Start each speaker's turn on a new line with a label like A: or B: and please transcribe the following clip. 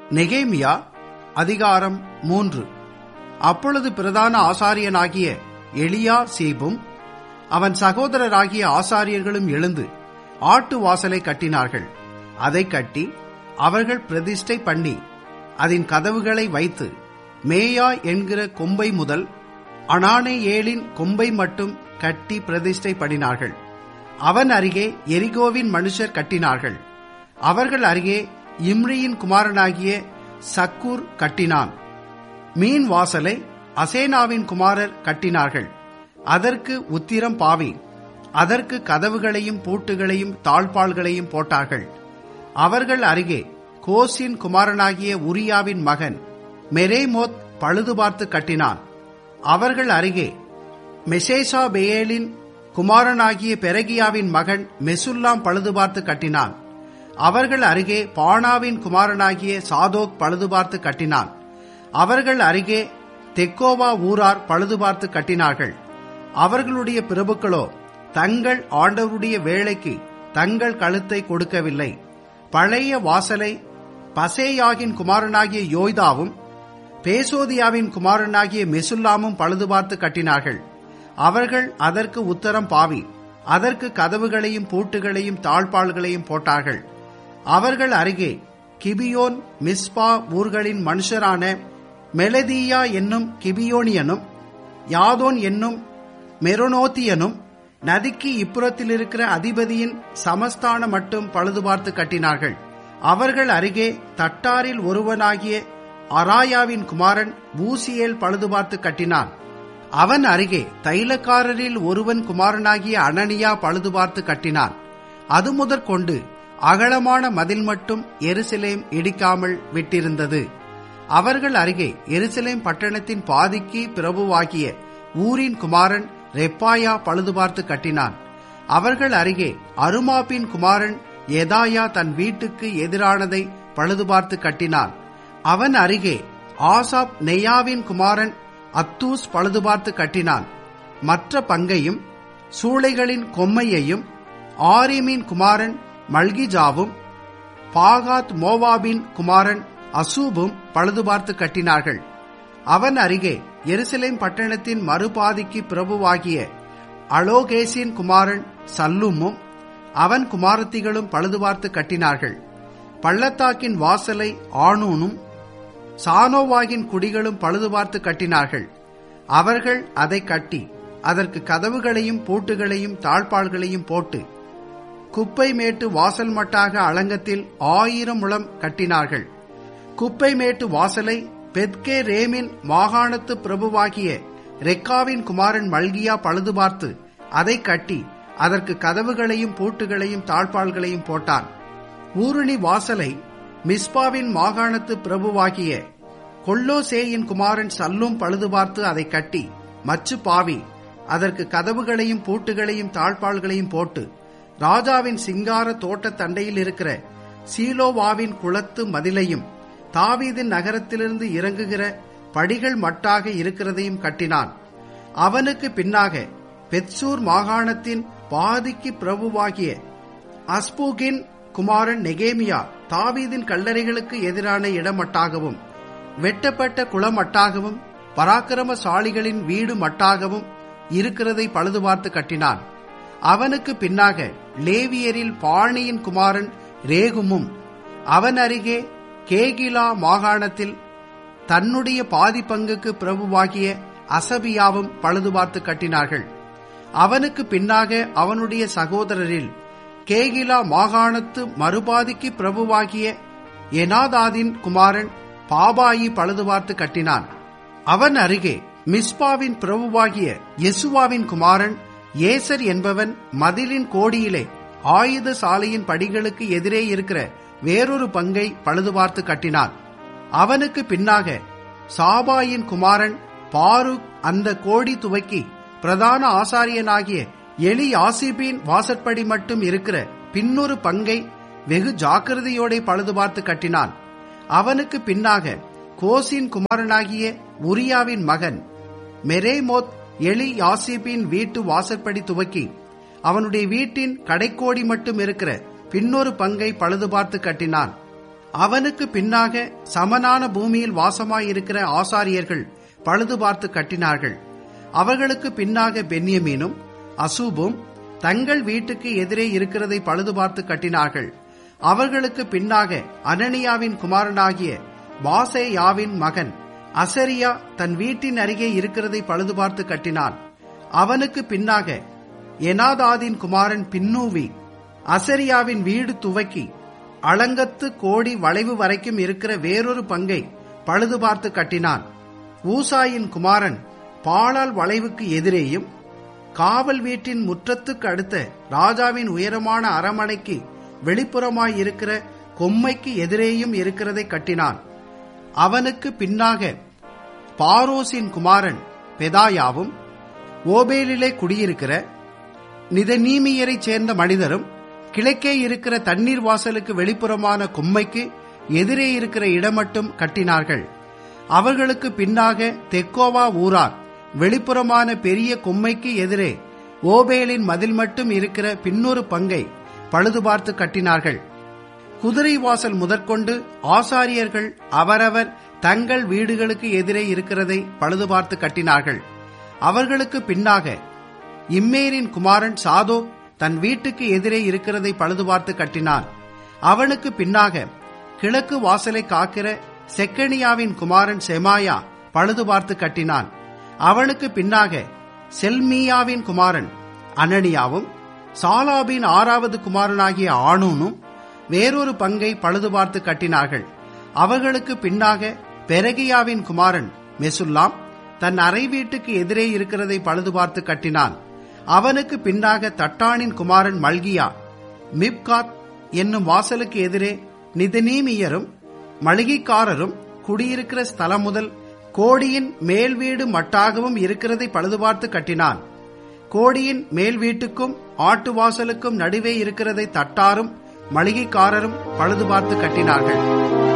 A: நெகேமியா அதிகாரம் மூன்று அப்பொழுது பிரதான ஆசாரியனாகிய எலியா சீபும் அவன் சகோதரராகிய ஆசாரியர்களும் எழுந்து ஆட்டு வாசலை கட்டினார்கள் அதை கட்டி அவர்கள் பிரதிஷ்டை பண்ணி அதன் கதவுகளை வைத்து மேயா என்கிற கொம்பை முதல் அனானே ஏலின் கொம்பை மட்டும் கட்டி பிரதிஷ்டை பண்ணினார்கள் அவன் அருகே எரிகோவின் மனுஷர் கட்டினார்கள் அவர்கள் அருகே இம்ரியின் குமாரனாகிய சக்கூர் கட்டினான் மீன் வாசலை அசேனாவின் குமாரர் கட்டினார்கள் அதற்கு உத்திரம் பாவி அதற்கு கதவுகளையும் பூட்டுகளையும் தாழ்பாள்களையும் போட்டார்கள் அவர்கள் அருகே கோசின் குமாரனாகிய உரியாவின் மகன் மெரேமோத் பழுது பார்த்து கட்டினான் அவர்கள் அருகே மெசேசா பெயேலின் குமாரனாகிய பெரகியாவின் மகன் மெசுல்லாம் பழுது பார்த்து கட்டினான் அவர்கள் அருகே பானாவின் குமாரனாகிய சாதோக் பழுது பார்த்து கட்டினான் அவர்கள் அருகே தெக்கோவா ஊரார் பழுது பார்த்து கட்டினார்கள் அவர்களுடைய பிரபுக்களோ தங்கள் ஆண்டவருடைய வேலைக்கு தங்கள் கழுத்தை கொடுக்கவில்லை பழைய வாசலை பசேயாகின் குமாரனாகிய யோய்தாவும் பேசோதியாவின் குமாரனாகிய மெசுல்லாமும் பழுது பார்த்து கட்டினார்கள் அவர்கள் அதற்கு உத்தரம் பாவி அதற்கு கதவுகளையும் பூட்டுகளையும் தாழ்பாள்களையும் போட்டார்கள் அவர்கள் அருகே கிபியோன் மிஸ்பா ஊர்களின் மனுஷரான மெலதியா என்னும் கிபியோனியனும் யாதோன் என்னும் மெரோனோத்தியனும் நதிக்கு இப்புறத்தில் இருக்கிற அதிபதியின் சமஸ்தான மட்டும் பழுது பார்த்து கட்டினார்கள் அவர்கள் அருகே தட்டாரில் ஒருவனாகிய அராயாவின் குமாரன் பூசியேல் பழுது பார்த்து கட்டினான் அவன் அருகே தைலக்காரரில் ஒருவன் குமாரனாகிய அனனியா பழுது பார்த்து கட்டினான் அது முதற்கொண்டு அகலமான மதில் மட்டும் எருசலேம் இடிக்காமல் விட்டிருந்தது அவர்கள் அருகே எருசலேம் பட்டணத்தின் பாதிக்கு பிரபுவாகிய ஊரின் குமாரன் ரெப்பாயா பழுது பார்த்து கட்டினான் அவர்கள் அருகே அருமாப்பின் குமாரன் எதாயா தன் வீட்டுக்கு எதிரானதை பழுது பார்த்து கட்டினான் அவன் அருகே ஆசாப் நெய்யாவின் குமாரன் அத்தூஸ் பழுது பார்த்து கட்டினான் மற்ற பங்கையும் சூளைகளின் கொம்மையையும் ஆரிமின் குமாரன் மல்கிஜாவும் பாகாத் மோவாபின் குமாரன் அசூபும் பழுது பார்த்து கட்டினார்கள் அவன் அருகே எருசலேம் பட்டணத்தின் மறுபாதிக்கு பிரபுவாகிய அலோகேசின் குமாரன் சல்லுமும் அவன் குமாரத்திகளும் பழுது பார்த்து கட்டினார்கள் பள்ளத்தாக்கின் வாசலை ஆணூனும் சானோவாகின் குடிகளும் பழுது பார்த்து கட்டினார்கள் அவர்கள் அதை கட்டி அதற்கு கதவுகளையும் பூட்டுகளையும் தாழ்பாள்களையும் போட்டு குப்பை மேட்டு வாசல் மட்டாக அலங்கத்தில் ஆயிரம் முழம் கட்டினார்கள் குப்பை மேட்டு வாசலை பெத்கே ரேமின் மாகாணத்து பிரபுவாகிய ரெக்காவின் குமாரன் மல்கியா பழுது பார்த்து அதை கட்டி அதற்கு கதவுகளையும் பூட்டுகளையும் தாழ்பாள்களையும் போட்டான் ஊருணி வாசலை மிஸ்பாவின் மாகாணத்து பிரபுவாகிய கொல்லோசேயின் குமாரன் சல்லும் பழுது பார்த்து அதை கட்டி மச்சு பாவி அதற்கு கதவுகளையும் பூட்டுகளையும் தாழ்பாள்களையும் போட்டு ராஜாவின் சிங்கார தோட்ட தண்டையில் இருக்கிற சீலோவாவின் குளத்து மதிலையும் தாவீதின் நகரத்திலிருந்து இறங்குகிற படிகள் மட்டாக இருக்கிறதையும் கட்டினான் அவனுக்கு பின்னாக பெட்சூர் மாகாணத்தின் பாதிக்கு பிரபுவாகிய அஸ்பூகின் குமாரன் நெகேமியா தாவீதின் கல்லறைகளுக்கு எதிரான இடமட்டாகவும் வெட்டப்பட்ட குளமட்டாகவும் பராக்கிரமசாலிகளின் வீடு மட்டாகவும் இருக்கிறதை பழுது பார்த்து கட்டினான் அவனுக்கு பின்னாக லேவியரில் பாணியின் குமாரன் ரேகுமும் அவன் அருகே கேகிலா மாகாணத்தில் தன்னுடைய பாதி பங்குக்கு பிரபுவாகிய அசபியாவும் பழுது பார்த்து கட்டினார்கள் அவனுக்கு பின்னாக அவனுடைய சகோதரரில் கேகிலா மாகாணத்து மறுபாதிக்கு பிரபுவாகிய எனாதாதின் குமாரன் பாபாயி பழுது பார்த்து கட்டினான் அவன் அருகே மிஸ்பாவின் பிரபுவாகிய யெசுவாவின் குமாரன் ஏசர் என்பவன் மதிலின் கோடியிலே ஆயுத சாலையின் படிகளுக்கு எதிரே இருக்கிற வேறொரு பங்கை பழுது பார்த்து கட்டினான் அவனுக்கு பின்னாக சாபாயின் குமாரன் பாருக் அந்த கோடி துவக்கி பிரதான ஆசாரியனாகிய எலி ஆசிபின் வாசற்படி மட்டும் இருக்கிற பின்னொரு பங்கை வெகு ஜாக்கிரதையோட பழுது பார்த்து கட்டினான் அவனுக்கு பின்னாக கோசின் குமாரனாகிய உரியாவின் மகன் மெரேமோத் எலி யாசிபின் வீட்டு வாசற்படி துவக்கி அவனுடைய வீட்டின் கடைக்கோடி மட்டும் இருக்கிற பின்னொரு பங்கை பழுது பார்த்து கட்டினான் அவனுக்கு பின்னாக சமனான பூமியில் வாசமாயிருக்கிற ஆசாரியர்கள் பழுது பார்த்து கட்டினார்கள் அவர்களுக்கு பின்னாக பென்யமீனும் அசூபும் தங்கள் வீட்டுக்கு எதிரே இருக்கிறதை பழுது பார்த்து கட்டினார்கள் அவர்களுக்கு பின்னாக அனனியாவின் குமாரனாகிய பாசேயாவின் மகன் அசரியா தன் வீட்டின் அருகே இருக்கிறதை பழுது பார்த்து கட்டினான் அவனுக்கு பின்னாக எனாதாதின் குமாரன் பின்னூவி அசரியாவின் வீடு துவக்கி அளங்கத்து கோடி வளைவு வரைக்கும் இருக்கிற வேறொரு பங்கை பழுது பார்த்து கட்டினான் ஊசாயின் குமாரன் பாலால் வளைவுக்கு எதிரேயும் காவல் வீட்டின் முற்றத்துக்கு அடுத்த ராஜாவின் உயரமான அரமனைக்கு வெளிப்புறமாயிருக்கிற கொம்மைக்கு எதிரேயும் இருக்கிறதை கட்டினான் அவனுக்கு பின்னாக பாரோசின் குமாரன் பெதாயாவும் ஓபேலிலே குடியிருக்கிற நிதநீமியரைச் சேர்ந்த மனிதரும் கிழக்கே இருக்கிற தண்ணீர் வாசலுக்கு வெளிப்புறமான கொம்மைக்கு எதிரே இருக்கிற இடமட்டும் கட்டினார்கள் அவர்களுக்கு பின்னாக தெக்கோவா ஊரார் வெளிப்புறமான பெரிய கொம்மைக்கு எதிரே ஓபேலின் மதில் மட்டும் இருக்கிற பின்னொரு பங்கை பழுது பார்த்து கட்டினார்கள் குதிரை வாசல் முதற்கொண்டு ஆசாரியர்கள் அவரவர் தங்கள் வீடுகளுக்கு எதிரே இருக்கிறதை பழுது பார்த்து கட்டினார்கள் அவர்களுக்கு பின்னாக இம்மேரின் குமாரன் சாதோ தன் வீட்டுக்கு எதிரே இருக்கிறதை பழுது பார்த்து கட்டினான் அவனுக்கு பின்னாக கிழக்கு வாசலை காக்கிற செக்கனியாவின் குமாரன் செமாயா பழுது பார்த்து கட்டினான் அவனுக்கு பின்னாக செல்மியாவின் குமாரன் அனனியாவும் சாலாபின் ஆறாவது குமாரனாகிய ஆனூனும் வேறொரு பங்கை பழுது பார்த்து கட்டினார்கள் அவர்களுக்கு பின்னாக பெரகியாவின் குமாரன் மெசுல்லாம் தன் அறை வீட்டுக்கு எதிரே இருக்கிறதை பழுது பார்த்து கட்டினான் அவனுக்கு பின்னாக தட்டானின் குமாரன் மல்கியா மிப்காத் என்னும் வாசலுக்கு எதிரே நிதனீமியரும் மளிகைக்காரரும் குடியிருக்கிற ஸ்தலம் முதல் கோடியின் மேல் வீடு மட்டாகவும் இருக்கிறதை பழுது பார்த்து கட்டினான் கோடியின் மேல் வீட்டுக்கும் ஆட்டு வாசலுக்கும் நடுவே இருக்கிறதை தட்டாரும் மளிகைக்காரரும் பழுது பார்த்து கட்டினார்கள்